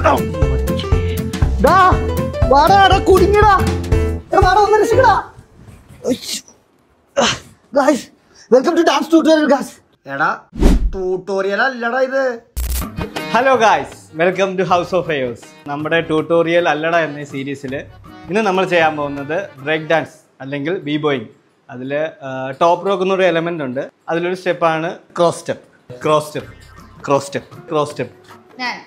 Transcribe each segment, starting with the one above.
ഡാ, വാടാ, എടാ, കുടുങ്ങിയടാ. എടാ, വാടാ, ഒന്ന് രക്ഷിക്കടാ. ഉയ്യ്. Guys, welcome to dance tutorial, guys. എടാ ട്യൂട്ടോറിയൽ അല്ലടാ ഇത് hello guys welcome to house of airs നമ്മുടെ ട്യൂട്ടോറിയൽ അല്ലട എന്ന സീരീസിൽ ഇന്ന് നമ്മൾ ചെയ്യാൻ പോകുന്നത് ബ്രേക്ക് ഡാൻസ് അല്ലെങ്കിൽ ബി ബോയിങ് അതിൽ ടോപ്പ് റോക്ക് എന്നൊരു എലമെൻ്റ് ഉണ്ട് അതിലൊരു സ്റ്റെപ്പാണ് cross step cross step cross step cross step ഞാൻ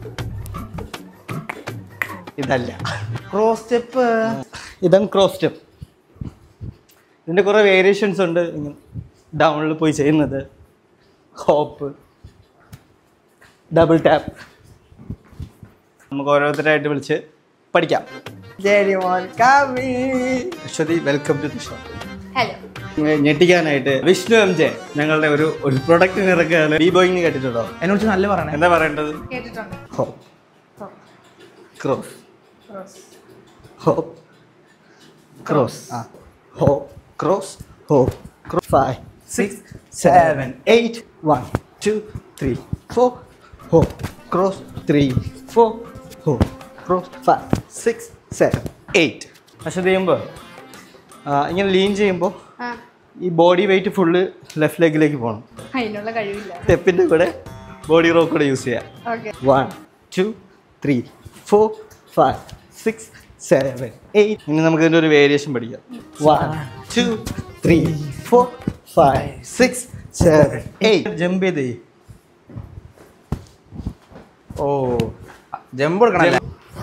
ഇതല്ല ക്രോസ് സ്റ്റെപ്പ് ഇതാണ് ക്രോസ് സ്റ്റെപ്പ് ഇതിൻ്റെ കുറേ വേരിയേഷൻസ് ഉണ്ട് ഡൗണിൽ പോയി ചെയ്യുന്നത് ഹോപ്പ് ഡബിൾ ടാപ്പ് നമുക്ക് ഓരോരുത്തരായിട്ട് വിളിച്ച് പഠിക്കാം Aswathi welcome to Disha hello ഞെട്ടിക്കാനായിട്ട് വിഷ്ണു എം ജെ ഞങ്ങളുടെ ഒരു ഒരു പ്രൊഡക്റ്റിന് ഇറക്കുകയാണ് ബി ബോയിങ് കേട്ടിട്ടുണ്ടോ എന്നോട് നല്ല പറയണേ എന്താ പറയേണ്ടത് കേട്ടിട്ടുണ്ട് ഹോപ്പ് ഹോ, ക്രോസ് ക്രോസ്. ഹോപ്പ് ക്രോസ് ആ hop cross hop cross five six seven eight one two three four hop cross three four hop cross five six seven eight പക്ഷെ ചെയ്യുമ്പോൾ ഇങ്ങനെ ലീൻ ചെയ്യുമ്പോൾ ആ ഈ ബോഡി വെയിറ്റ് ഫുള്ള് ലെഫ്റ്റ് ലെഗിലേക്ക് പോകണം അതിനുള്ള കഴിവില്ല സ്റ്റെപ്പിൻ്റെ കൂടെ ബോഡി റോക്ക് കൂടെ യൂസ് ചെയ്യാം okay one two three four five six seven eight ഇനി നമുക്ക് ഇതിൻ്റെ ഒരു വേരിയേഷൻ പഠിക്കാം one two three four five six seven eight jump ചെയ്തേ ഓ ജമ്പ് കൊടുക്കണല്ലേ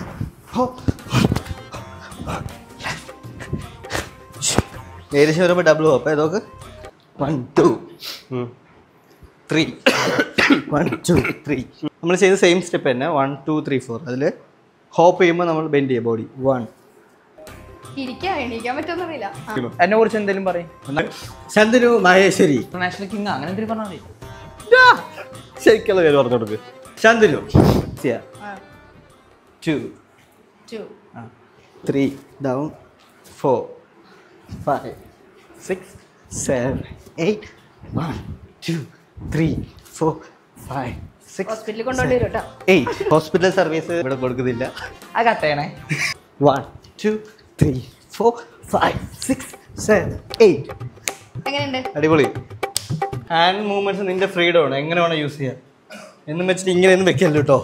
വേരിയേഷൻ വരുമ്പോൾ ഡബിൾ ഹോപ്പ് ഏതൊക്കെ one two three one two three നമ്മൾ ചെയ്ത സെയിം സ്റ്റെപ്പ് തന്നെ വൺ ടു ത്രീ ഫോർ അതിൽ ഹോപ്പ് ചെയ്യുമ്പോൾ നമ്മൾ ബെൻഡ് ചെയ്യുക ബോഡി വൺ ഇരിക്കാൻ എണീക്കാൻ പറ്റുമെന്നറിയില്ല ആ, എന്നെ കുറിച്ച് എന്തെങ്കിലും പറയും ശന്തനു മഹേശ്വരി ഇന്റർനാഷണൽ കിങ് അങ്ങനെ എന്തെങ്കിലും പറഞ്ഞാൽ മതി ശരിക്കുള്ള പേര് പറഞ്ഞു കൊടുക്ക് ശന്തനു ആ, two two, three down four five six seven eight one two three four five six ഹോസ്പിറ്റലിൽ കൊണ്ടുപോയി വരും കേട്ടോ എയ്റ്റ് ഹോസ്പിറ്റൽ സർവീസ് ഇവിടെ കൊടുക്കുന്നില്ല ആ കട്ടയണേ one two three four five six seven eight എങ്ങനെയുണ്ട് അടിപൊളി ഹാൻഡ് മൂവ്മെന്റ്സ് നിന്റെ ഫ്രീഡം ആണ് എങ്ങനെ വേണം യൂസ് ചെയ്യാം എന്നും വെച്ചിട്ട് ഇങ്ങനെയൊന്നും വെക്കല്ലോ കേട്ടോ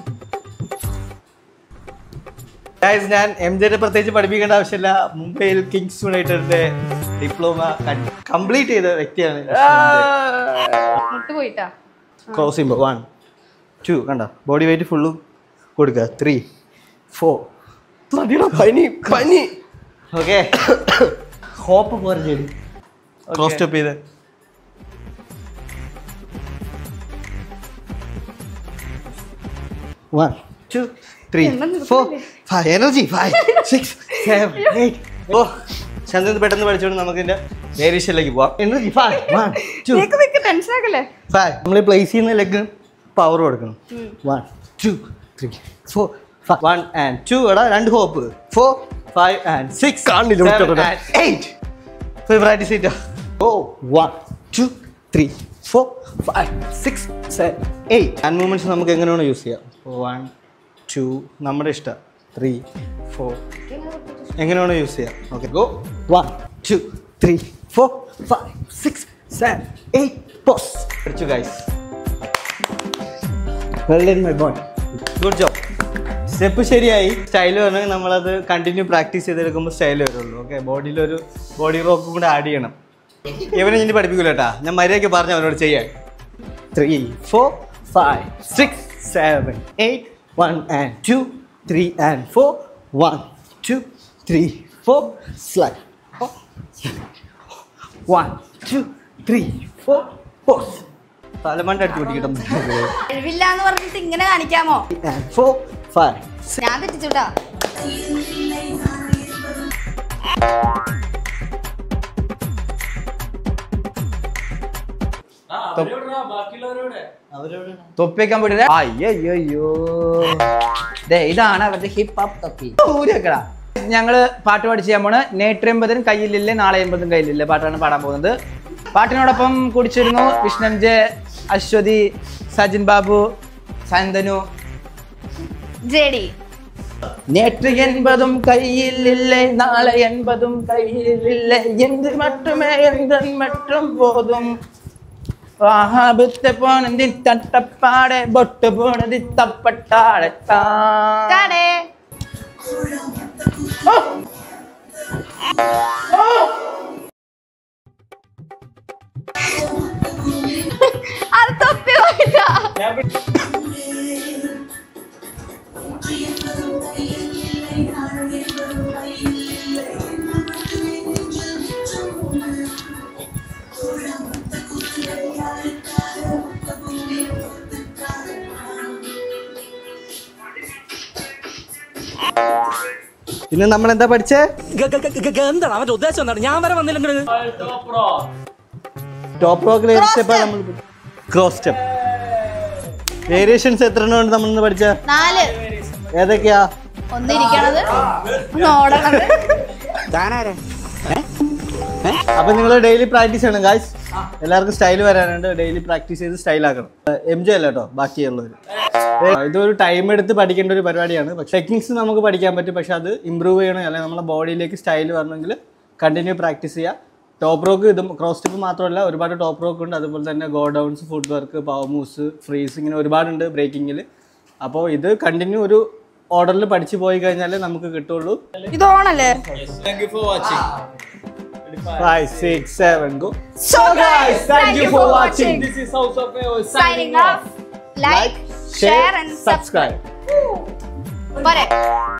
Guys, ഞാൻ എം ജെനെ പ്രത്യേകിച്ച് പഠിപ്പിക്കേണ്ട ആവശ്യമില്ല മുംബൈയിൽ കിങ്സ് യുണൈറ്റഡിന്റെ ഡിപ്ലോമ കംപ്ലീറ്റ് ചെയ്ത വ്യക്തിയാണ് മുട്ട് പോയിട്ടാ ക്രോസ് ചെയ്യുമ്പോൾ വൺ ടു കണ്ട ബോഡി വെയിറ്റ് ഫുള്ളും കൊടുക്കുക ത്രീ ഫോർ പനി പനി ഓക്കെ ഹോപ്പ് പോലെ ചെയ്തു ക്രോസ് സ്റ്റെപ്പ് ചെയ്ത് വൺ ടു ത്രീ എണ്ണം ഫോർ നിർത്തല്ലേ? Five energy five six seven eight ഓ ചന്ദ്രൻ പെട്ടെന്ന് പഠിച്ചോണ്ട് നമുക്ക് ഇതിന്റെ വേരിയേഷനിലേക്ക് പോവാം എനർജി ഫൈവ് വൺ ടു നിനക്ക് നിനക്ക് ടെൻഷൻ ആക്കല്ലേ ഫൈവ് നമ്മൾ പ്ലേസ് ചെയ്യുന്ന ലെഗ് പവർ കൊടുക്കണം one two three four one and two എടാ രണ്ട് hop four five and six കാണില്ല, വിട്ടോട്ടെ. എയ്റ്റ് പോയി പ്രാക്ടീസ് ചെയ്തോ ഓ one two three four five six seven eight hand movements നമുക്ക് എങ്ങനെ വേണം യൂസ് ചെയ്യാം വൺ ടു നമ്മുടെ ഇഷ്ടം ത്രീ ഫോർ എങ്ങനെ വേണം യൂസ് ചെയ്യാം okay go one two three four five six seven eight pose പഠിച്ചു guys well done my boy good job step ശരിയായി സ്റ്റൈൽ വരണമെങ്കിൽ നമ്മളത് കണ്ടിന്യൂ പ്രാക്ടീസ് ചെയ്തെടുക്കുമ്പോൾ സ്റ്റൈൽ വരുള്ളൂ ഓക്കെ ബോഡിയിലൊരു ബോഡി റോക്കും കൂടെ ആഡ് ചെയ്യണം ഇവനെ ഇനി പഠിപ്പിക്കില്ല കേട്ടാ ഞാൻ മര്യാദയ്ക്ക് പറഞ്ഞു അവനോട് ചെയ്യാൻ three four five six seven eight one and two three and four one two three four slide one two three four pose തലമണ്ട അടിച്ചു പിടിക്കണം കഴിവില്ല എന്ന് പറഞ്ഞിട്ട് ഇങ്ങനെ കാണിക്കാമോ and four, five, six. ഞാൻ തെറ്റിച്ചുട്ടാ തൊപ്പി വെക്കാൻ പോയിട്ട് അയ്യോ ദേ ഇതാണ് അവരുടെ ഹിപ്പ് ഹോപ്പ് തൊപ്പി ഊരി വെക്കടാ ഞങ്ങള് പാട്ട് പാടി ചെയ്യാൻ പോണ് നേറ്റ് എൺപതിനും കയ്യിലില്ലേ നാളെ എൺപതും കയ്യിലില്ലേ പാട്ടാണ് പാടാൻ പോകുന്നത് പാട്ടിനോടൊപ്പം കുടിച്ചിരുന്നു Vishnan J Ashwathy Sajin Babu Santhanu J D நேற்று என்பதும் கையில் இல்லை நாளை என்பதும் கையில் இல்லை என்று மட்டுமே எந்தன் மற்றும் போதும் ஆபத்து போனது தட்டப்பாடே பொட்டு போனது தப்பட்டாடத்தான் ടാടേ അത് തൊപ്പി പോയിട്ടാ പിന്നെ നമ്മൾ എന്താ പഠിച്ചേ എന്താണ് അവന്റെ ഉദ്ദേശം എന്താണ് ഞാൻ വരെ വന്നില്ലെങ്കിൽ ടോപ്പ് റോക്ക് ഏത് സ്റ്റെപ്പാണ് നമ്മൾ ക്രോസ് സ്റ്റെപ്പ് വേരിയേഷൻസ് എത്ര എണ്ണം ഉണ്ട് നമ്മൾ പഠിച്ച നാല് ഏതൊക്കെയാ ഒന്നിരിക്കണത് ഒന്ന് ഓടണത് അപ്പൊ നിങ്ങൾ ഡെയിലി പ്രാക്ടീസ് ചെയ്യണം ഗായ്സ് എല്ലാവർക്കും സ്റ്റൈൽ വരാനുണ്ട് ഡെയിലി പ്രാക്ടീസ് ചെയ്ത് സ്റ്റൈൽ ആക്കണം എം ജെ അല്ല കേട്ടോ ബാക്കിയുള്ളവർ ഇതൊരു ടൈം എടുത്ത് പഠിക്കേണ്ട ഒരു പരിപാടിയാണ് പക്ഷെ ടെക്നിക്സ് നമുക്ക് പഠിക്കാൻ പറ്റും പക്ഷെ അത് ഇമ്പ്രൂവ് ചെയ്യണം അല്ലെങ്കിൽ നമ്മുടെ ബോഡിയിലേക്ക് സ്റ്റൈൽ വരണമെങ്കിൽ കണ്ടിന്യൂ പ്രാക്ടീസ് ചെയ്യുക ടോപ്പ് റോക്ക് ഇത് ക്രോസ് സ്റ്റെപ്പ് മാത്രമല്ല ഒരുപാട് ടോപ്പ് റോക്ക് ഉണ്ട് അതുപോലെ തന്നെ go downs footwork power moves freeze ഇങ്ങനെ ഒരുപാടുണ്ട് ബ്രേക്കിങ്ങിൽ അപ്പോൾ ഇത് കണ്ടിന്യൂ ഒരു ഓർഡറിൽ പഠിച്ചു പോയി കഴിഞ്ഞാലേ നമുക്ക് കിട്ടുള്ളൂ ഇത് ഓണല്ലേ five six seven go So guys, thank you for watching. Signing off. Like, share and subscribe. പോരെ